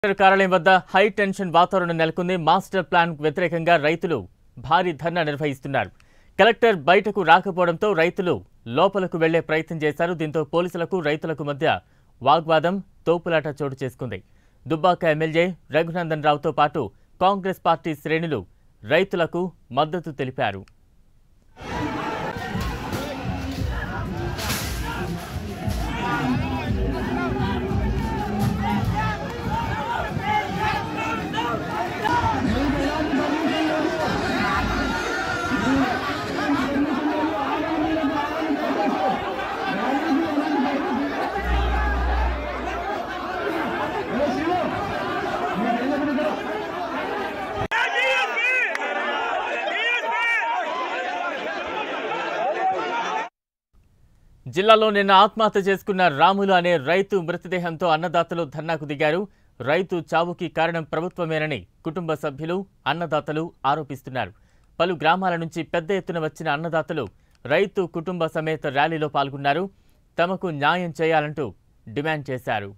Collector కార్యాలయం వద్ద high tension వాతావరణం నెలకొంది మాస్టర్ ప్లాన్ వ్యతిరేకంగా రైతులు భారీ ధర్నా నిర్వహిస్తున్నారు కలెక్టర్ బయటకు రాకపోవడంతో రైతులు లోపలకు వెళ్లే ప్రయత్నం చేశారు దీంతో పోలీసులకు రైతులకు మధ్య వాగ్వాదం తోపులాట చోటు చేసుకుంది దుబ్బాక ఎమ్మెల్యే రఘునందన్ రావుతో పాటు కాంగ్రెస్ పార్టీ శ్రేణులు రైతులకు మద్దతు తెలిపారు జిల్లాలో నిన్న ఆత్మహత్య చేసుకున్న రాములు అనే రైతు మృతదేహంతో అన్నదాతలు ధర్నాకు దిగారు రైతు చావుకి కారణం ప్రభుత్వమేనని కుటుంబ సభ్యులు అన్నదాతలు ఆరోపిస్తున్నారు పలు గ్రామాల నుంచి పెద్ద ఎత్తున వచ్చిన అన్నదాతలు రైతు కుటుంబ సమేత ర్యాలీలో పాల్గొన్నారు తమకు న్యాయం చేయాలంటూ డిమాండ్ చేశారు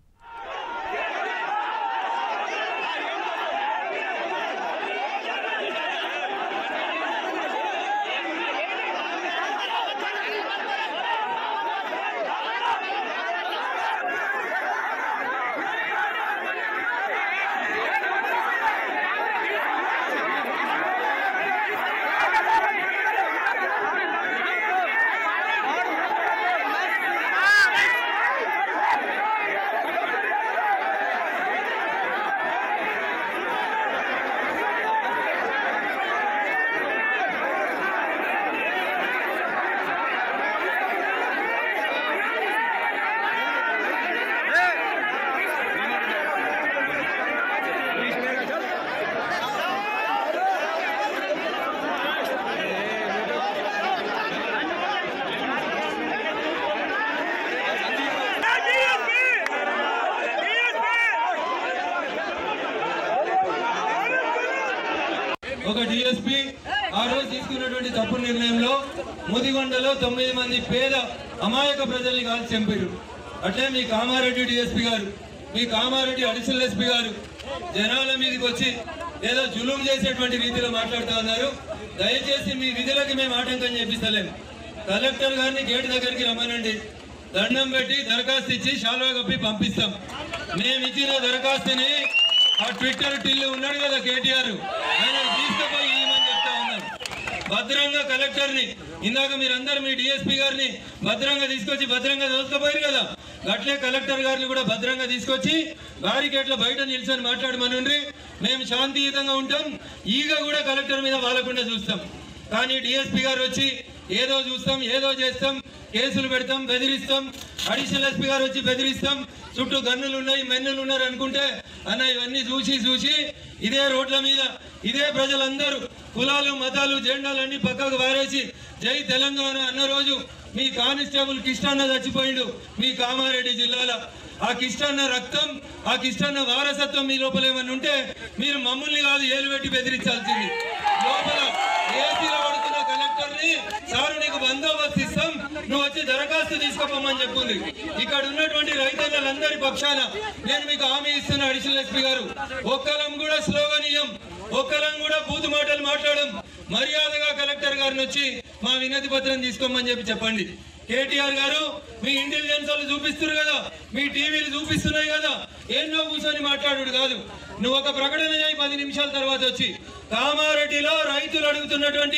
ఒక డిఎస్పి ఆ రోజు తీసుకున్నటువంటి తప్పు నిర్ణయంలో ముదిగొండలో తొమ్మిది మంది పేద అమాయక ప్రజల్ని కాల్చి చంపారు అట్లే మీ కామారెడ్డి డిఎస్పి గారు మీ కామారెడ్డి అడిషనల్ ఎస్పీ గారు జనాల మీదకి వచ్చి ఏదో జులుం చేసేటువంటి రీతిలో మాట్లాడుతూ ఉన్నారు దయచేసి మీ విధులకి మేము ఆటంకం చేపిస్తలేము కలెక్టర్ గారిని గేట్ దగ్గరికి రమ్మనండి దండం పెట్టి దరఖాస్తు ఇచ్చి శాలువా కప్పి పంపిస్తాం మేము ఇచ్చిన దరఖాస్తుని ఆ ట్విట్టర్ టిల్లు ఉన్నాడు కదా కేటీఆర్ ఆయన తీసుకుపోయి ఇవ్వమని చెప్తా ఉన్నాం భద్రంగా కలెక్టర్ ని ఇందాక మీరందరూ మీ డిఎస్పీ గారిని భద్రంగా తీసుకొచ్చి భద్రంగా దోసుకుపోయారు కదా అట్లే కలెక్టర్ గారిని కూడా భద్రంగా తీసుకొచ్చి బ్యారికేడ్ల బయట నిల్చొని మాట్లాడమనుండ్రి మేము శాంతియుతంగా ఉంటాం ఈగ కూడా కలెక్టర్ మీద వాలకుండా చూస్తాం కానీ డిఎస్పీ గారు వచ్చి ఏదో చూస్తాం ఏదో చేస్తాం కేసులు పెడతాం బెదిరిస్తాం అడిషనల్ ఎస్పీ గారు వచ్చి బెదిరిస్తాం చుట్టూ గన్నులు ఉన్నాయి మెన్నులు ఉన్నారు అనుకుంటే అన్న ఇవన్నీ చూసి చూసి ఇదే రోడ్ల మీద ఇదే ప్రజలందరూ కులాలు మతాలు జెండాలు అన్ని పక్కకు వారేసి జై తెలంగాణ అన్న రోజు మీ కానిస్టేబుల్ కిష్టన్న చచ్చిపోయిండు మీ కామారెడ్డి జిల్లాలో ఆ కిష్టన్న రక్తం ఆ కిష్టన్న వారసత్వం మీ లోపల ఏమన్నా ఉంటే మీరు మమ్మల్ని కాదు ఏలు పెట్టి బెదిరించాల్సింది లోపల ఏసీలో పడుతున్న కలెక్టర్ ని సార్ నీకు బందోబస్తు ఇస్తాం నువ్వు వచ్చి దరఖాస్తు తీసుకోపోమని చెప్పింది ఇక్కడ ఉన్నటువంటి రైతన్నలందరి పక్షాన నేను మీకు హామీ ఇస్తున్న అడిషనల్ ఎస్పీ గారు ఒక్కలం కూడా స్లోగనీయం ఒక్కలం కూడా బూతు మాటలు మాట్లాడడం మర్యాదగా కలెక్టర్ గారిని వచ్చి మా వినతి పత్రం తీసుకోమని చెప్పి చెప్పండి కేటీఆర్ గారు మీ ఇంటెలిజెన్స్ వాళ్ళు చూపిస్తున్నారు కదా మీ టీవీలు చూపిస్తున్నాయి కదా ఎన్నో కూర్చొని మాట్లాడు కాదు నువ్వు ఒక ప్రకటన చేయి పది నిమిషాల తర్వాత వచ్చి కామారెడ్డిలో రైతులు అడుగుతున్నటువంటి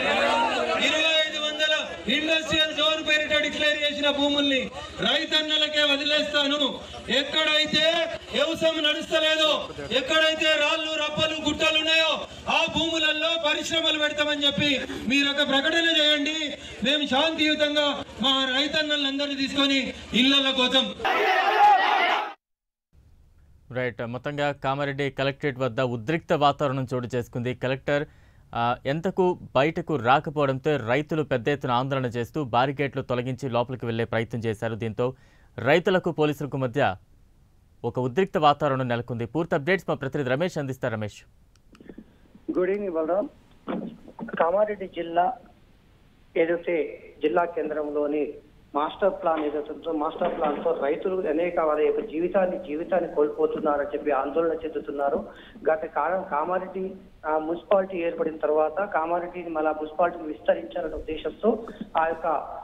ఇరవై ఐదు వందల ఇండస్ట్రియల్ జోన్ పేరిట డిక్లేర్ చేసిన భూముల్ని రైతన్నలకే వదిలేస్తాను ఎక్కడైతే వ్యవసాయం నడుస్తలేదో ఎక్కడైతే రాళ్ళు రప్పలు గుట్టలు ఉన్నాయో ఆ భూములలో పరిశ్రమలు పెడతామని చెప్పి మీరు ఒక ప్రకటన చేయండి మేము శాంతియుతంగా మా రైతన్నలందరినీ తీసుకొని ఇళ్లలో కోసం రైట్ మొత్తంగా కామారెడ్డి కలెక్టరేట్ వద్ద ఉద్రిక్త వాతావరణం చోటు చేసుకుంది కలెక్టర్ ఆ, ఎంతకు బయటకు రాకపోవడంతో రైతులు పెద్ద ఎత్తున ఆందోళన చేస్తూ బారికేట్లు తొలగించి లోపలికి వెళ్లే ప్రయత్నం చేశారు దీంతో రైతులకు పోలీసులకు మధ్య ఒక ఉద్రిక్త వాతావరణం నెలకొంది పూర్తి అప్డేట్స్ మా ప్రతినిధి రమేష్ అందిస్తారు రమేష్ గుడ్ ఈవినింగ్ బలరాం కామారెడ్డి జిల్లా ఏదైతే జిల్లా కేంద్రంలోని మాస్టర్ ప్లాన్ ఏదైతే ఉందో మాస్టర్ ప్లాన్ తో రైతులు అనేక వారి యొక్క జీవితాన్ని జీవితాన్ని కోల్పోతున్నారని చెప్పి ఆందోళన చెందుతున్నారు గత కాలం కామారెడ్డి ఆ, మున్సిపాలిటీ ఏర్పడిన తర్వాత కామారెడ్డిని మళ్ళా మున్సిపాలిటీని విస్తరించాలనే ఉద్దేశంతో ఆ యొక్క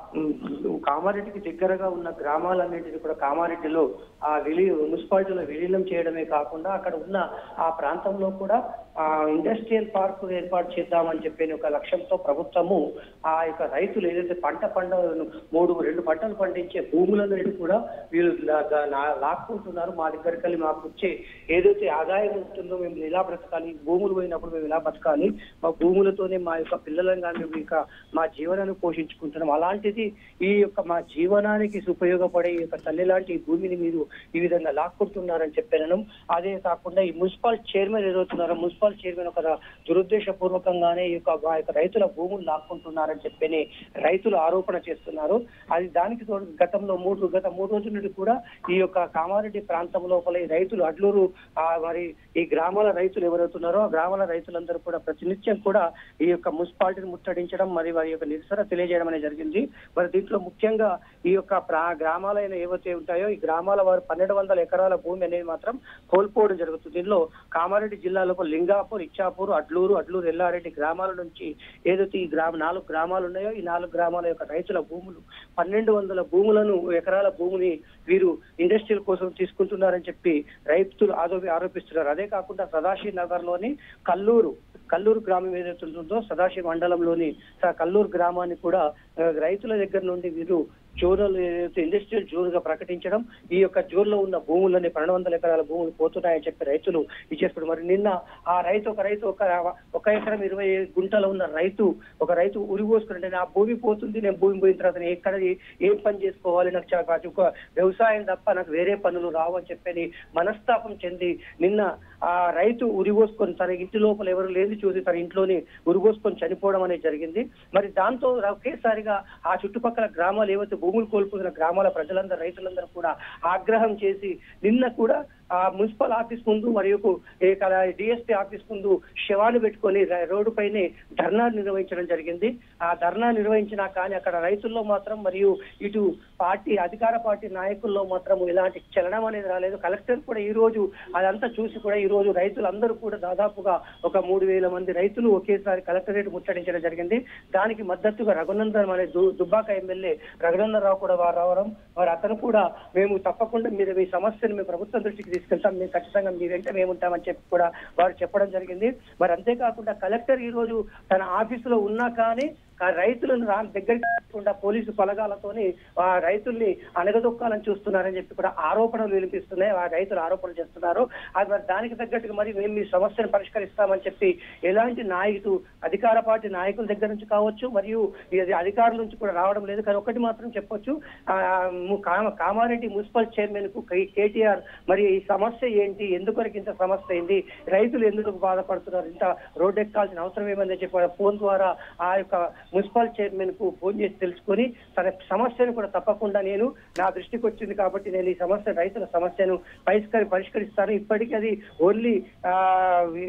ఉమ్, కామారెడ్డికి దగ్గరగా ఉన్న గ్రామాలన్నింటినీ కూడా కామారెడ్డిలో ఆ విలీ మున్సిపాలిటీలో విలీనం చేయడమే కాకుండా అక్కడ ఉన్న ఆ ప్రాంతంలో కూడా ఆ ఇండస్ట్రియల్ పార్క్ ఏర్పాటు చేద్దామని చెప్పిన ఒక లక్ష్యంతో ప్రభుత్వము ఆ యొక్క రైతులు ఏదైతే పంట పంట మూడు రెండు పంటలు పండించే భూములను కూడా వీళ్ళు లా- లా- లా- లాక్కుంటున్నారు మా దగ్గరికి వెళ్ళి మాకు వచ్చే ఏదైతే ఆదాయం ఉంటుందో మేము ఇలా బ్రతకాలి భూములు పోయినప్పుడు మేము ఇలా బతకాలి మా భూములతోనే మా యొక్క పిల్లలను కానీ మేము ఇంకా మా జీవనాన్ని పోషించుకుంటున్నాం అలాంటిది ఈ యొక్క మా జీవనానికి ఉపయోగపడే ఈ యొక్క తల్లి లాంటి ఈ భూమిని మీరు ఈ విధంగా లాక్కుంటున్నారని చెప్పాను అదే కాకుండా ఈ మున్సిపల్ చైర్మన్ ఏదవుతున్నారో మున్సిపల్ చైర్మన్ ఒక దురుద్దేశపూర్వకంగానే ఈ యొక్క మా యొక్క రైతుల భూములు లాక్కుంటున్నారని చెప్పని రైతులు ఆరోపణ చేస్తున్నారు అది దానికి తోడు గతంలో మూడు గత మూడు రోజుల నుండి కూడా ఈ యొక్క కామారెడ్డి ప్రాంతం లోపల ఈ రైతులు అడ్లూరు ఆ మరి ఈ గ్రామాల రైతులు ఎవరవుతున్నారో ఆ గ్రామాల రైతులందరూ కూడా ప్రతినిత్యం కూడా ఈ యొక్క మున్సిపాలిటీని ముట్టడించడం మరి వారి యొక్క నిరసన తెలియజేయడం అనేది జరిగింది మరి దీంట్లో ముఖ్యంగా ఈ యొక్క ప్రా గ్రామాలైన ఏవైతే ఉంటాయో ఈ గ్రామాల వారు పన్నెండు వందల ఎకరాల భూమి అనేది మాత్రం కోల్పోవడం జరుగుతుంది దీనిలో కామారెడ్డి జిల్లాలో లింగాపూర్ ఇచ్చాపూర్ అడ్లూరు అడ్లూరు ఎల్లారెడ్డి గ్రామాల నుంచి ఏదైతే ఈ గ్రామ నాలుగు గ్రామాలు ఉన్నాయో ఈ నాలుగు గ్రామాల యొక్క రైతుల భూములు పన్నెండు వందల భూములను ఎకరాల భూమిని వీరు ఇండస్ట్రియల్ కోసం తీసుకుంటున్నారని చెప్పి రైతులు ఆరోపి ఆరోపిస్తున్నారు అదే కాకుండా సదాశివ్ నగర్ లోని కల్లూరు కల్లూరు గ్రామం ఏదైతే ఉంటుందో సదాశివ మండలంలోని స- కల్లూరు గ్రామాన్ని కూడా ఆ, రైతుల దగ్గర నుండి వీరు జోనల్ ఏదైతే ఇండస్ట్రియల్ జోన్ గా ప్రకటించడం ఈ యొక్క జోన్ లో ఉన్న భూములని పన్నెండు వందల ఎకరాల భూములు పోతున్నాయని చెప్పి రైతులు ఇచ్చేస్తారు మరి నిన్న ఆ రైతు ఒక రైతు ఒక ఒక ఎకరం ఇరవై గుంటలో ఉన్న రైతు ఒక రైతు ఉరి పోసుకుంటే నా భూమి పోతుంది నేను భూమి పోయిన తర్వాత నేను ఎక్కడ ఏ- ఏం పని చేసుకోవాలి నాకు చాలా ఒక వ్యవసాయం తప్ప నాకు వేరే పనులు రావు అని చెప్పని మనస్తాపం చెంది నిన్న ఆ రైతు ఉరిగోసుకొని తన ఇంటి లోపల ఎవరు లేదు చూసి తన ఇంట్లోనే ఉరిగోసుకొని చనిపోవడం అనేది జరిగింది మరి దాంతో ఒకేసారిగా ఆ చుట్టుపక్కల గ్రామాలు ఏవైతే భూములు కోల్పోతున్న గ్రామాల ప్రజలందరూ రైతులందరూ కూడా ఆగ్రహం చేసి నిన్న కూడా ఆ మున్సిపల్ ఆఫీస్ ముందు మరియు డిఎస్పీ ఆఫీస్ ముందు శవాన్ని పెట్టుకొని ర- రోడ్డు పైనే ధర్నా నిర్వహించడం జరిగింది ఆ ధర్నా నిర్వహించినా కానీ అక్కడ రైతుల్లో మాత్రం మరియు ఇటు పార్టీ అధికార పార్టీ నాయకుల్లో మాత్రం ఇలాంటి చలనం అనేది రాలేదు కలెక్టర్ కూడా ఈ రోజు అదంతా చూసి కూడా ఈ రోజు రైతులందరూ కూడా దాదాపుగా ఒక మూడు వేల మంది రైతులు ఒకేసారి కలెక్టరేట్ ముట్టడించడం జరిగింది దానికి మద్దతుగా రఘునందన్ అనే దు- దుబ్బాక ఎమ్మెల్యే రఘునందన్ రావు కూడా వారు రావడం మరి అతను కూడా మేము తప్పకుండా మీరు మీ సమస్యను మీ ప్రభుత్వం దృష్టికి తీసుకెళ్తాం మేము ఖచ్చితంగా మీ వెంట మేము ఉంటామని చెప్పి కూడా వారు చెప్పడం జరిగింది మరి అంతేకాకుండా కలెక్టర్ ఈ రోజు తన ఆఫీసులో ఉన్నా కానీ ఆ రైతులను రా దగ్గరికి రాకుండా పోలీసు పలగాలతోని ఆ రైతుల్ని అనగదొక్కాలని చూస్తున్నారని చెప్పి కూడా ఆరోపణలు వినిపిస్తున్నాయి ఆ రైతులు ఆరోపణలు చేస్తున్నారు అది మరి దానికి తగ్గట్టుగా మరి మేము మీ సమస్యను పరిష్కరిస్తామని చెప్పి ఎలాంటి నాయకుడు అధికార పార్టీ నాయకుల దగ్గర నుంచి కావచ్చు మరియు ఇది అధికారుల నుంచి కూడా రావడం లేదు కానీ ఒకటి మాత్రం చెప్పొచ్చు ఆ, ము- కామ- కామారెడ్డి మున్సిపల్ చైర్మన్ కు కే- కేటీఆర్ మరి ఈ సమస్య ఏంటి ఎందుకొరకు ఇంత సమస్య అయింది రైతులు ఎందుకు బాధపడుతున్నారు ఇంత రోడ్డు ఎక్కాల్సిన అవసరం ఏమైందని చెప్పి ఫోన్ ద్వారా ఆ యొక్క మున్సిపల్ చైర్మన్ కు ఫోన్ చేసి తెలుసుకొని తన సమస్యను కూడా తప్పకుండా నేను నా దృష్టికి వచ్చింది కాబట్టి నేను ఈ సమస్య రైతుల సమస్యను పరిష్కరి పరిష్కరిస్తాను ఇప్పటికీ అది ఓన్లీ ఆ, వి-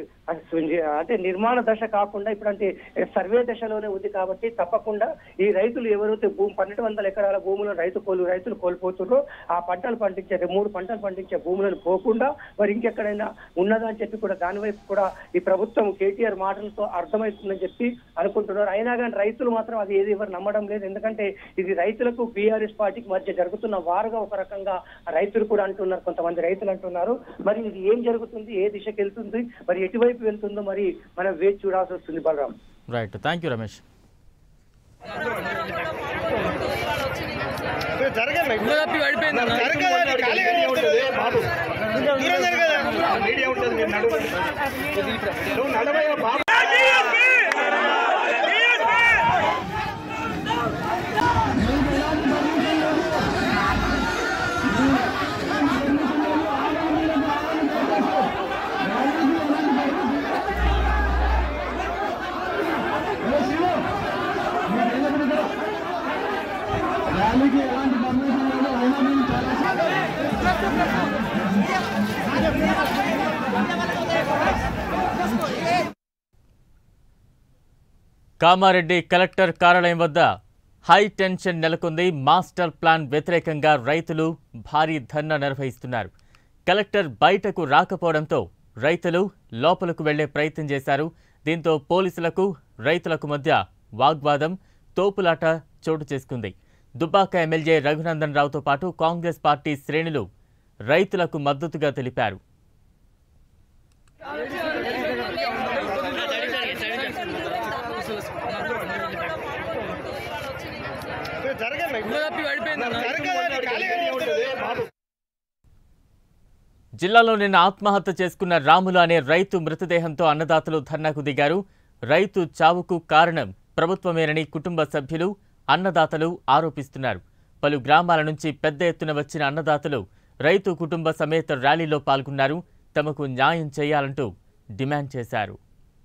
అంటే నిర్మాణ దశ కాకుండా ఇప్పుడు అంటే సర్వే దశలోనే ఉంది కాబట్టి తప్పకుండా ఈ రైతులు ఎవరైతే భూమి పన్నెండు వందల ఎకరాల భూములను రైతు కోలు రైతులు కోల్పోతున్నారో ఆ పంటలు పండించే మూడు పంటలు పండించే భూములను పోకుండా మరి ఇంకెక్కడైనా ఉన్నదా అని చెప్పి కూడా దాని వైపు కూడా ఈ ప్రభుత్వం కేటీఆర్ మాటలతో అర్థమవుతుందని చెప్పి అనుకుంటున్నారు అయినా కానీ రైతులు మాత్రం అది ఏది ఎవరు నమ్మడం లేదు ఎందుకంటే ఇది రైతులకు బీఆర్ఎస్ పార్టీకి మధ్య జరుగుతున్న వారుగా ఒక రకంగా రైతులు కూడా అంటున్నారు కొంతమంది రైతులు అంటున్నారు మరి ఇది ఏం జరుగుతుంది ఏ దిశకి వెళ్తుంది మరి ఎటువైపు వెళ్తుందో మరి మనం వేచి చూడాల్సి వస్తుంది Balaram right thank you Ramesh Kamareddy collector కార్యాలయం వద్ద హై టెన్షన్ నెలకొంది మాస్టర్ ప్లాన్ వ్యతిరేకంగా రైతులు భారీ ధర్నా నిర్వహిస్తున్నారు కలెక్టర్ బయటకు రాకపోవడంతో రైతులు లోపలకు వెళ్లే ప్రయత్నం చేశారు దీంతో పోలీసులకు రైతులకు మధ్య వాగ్వాదం తోపులాట చోటు చేసుకుంది దుబ్బాక ఎమ్మెల్యే రఘునందన్ రావుతో పాటు కాంగ్రెస్ పార్టీ శ్రేణులు రైతులకు మద్దతుగా తెలిపారు జిల్లాలో నిన్న ఆత్మహత్య చేసుకున్న రాములు అనే రైతు మృతదేహంతో అన్నదాతలు ధర్నాకు దిగారు రైతు చావుకు కారణం ప్రభుత్వమేనని కుటుంబ సభ్యులు అన్నదాతలు ఆరోపిస్తున్నారు పలు గ్రామాల నుంచి పెద్ద ఎత్తున వచ్చిన అన్నదాతలు రైతు కుటుంబ సమేత ర్యాలీలో పాల్గొన్నారు తమకు న్యాయం చేయాలంటూ డిమాండ్ చేశారు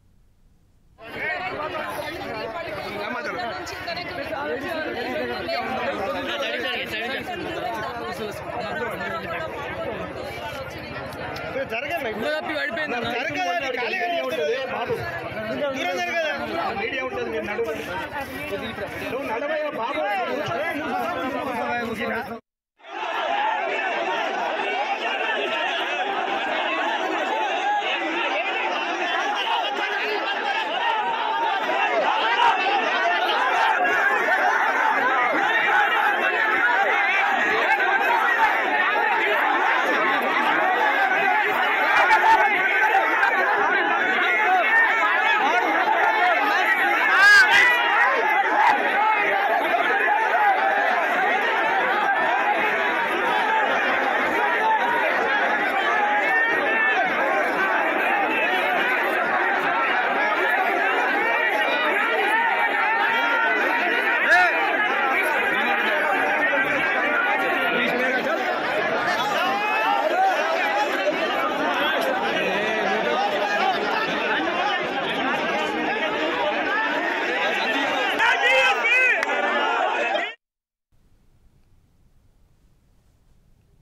మీడియా ఉంటుంది మీరు నడవండి. నువ్వు నడవయ్యా బాబు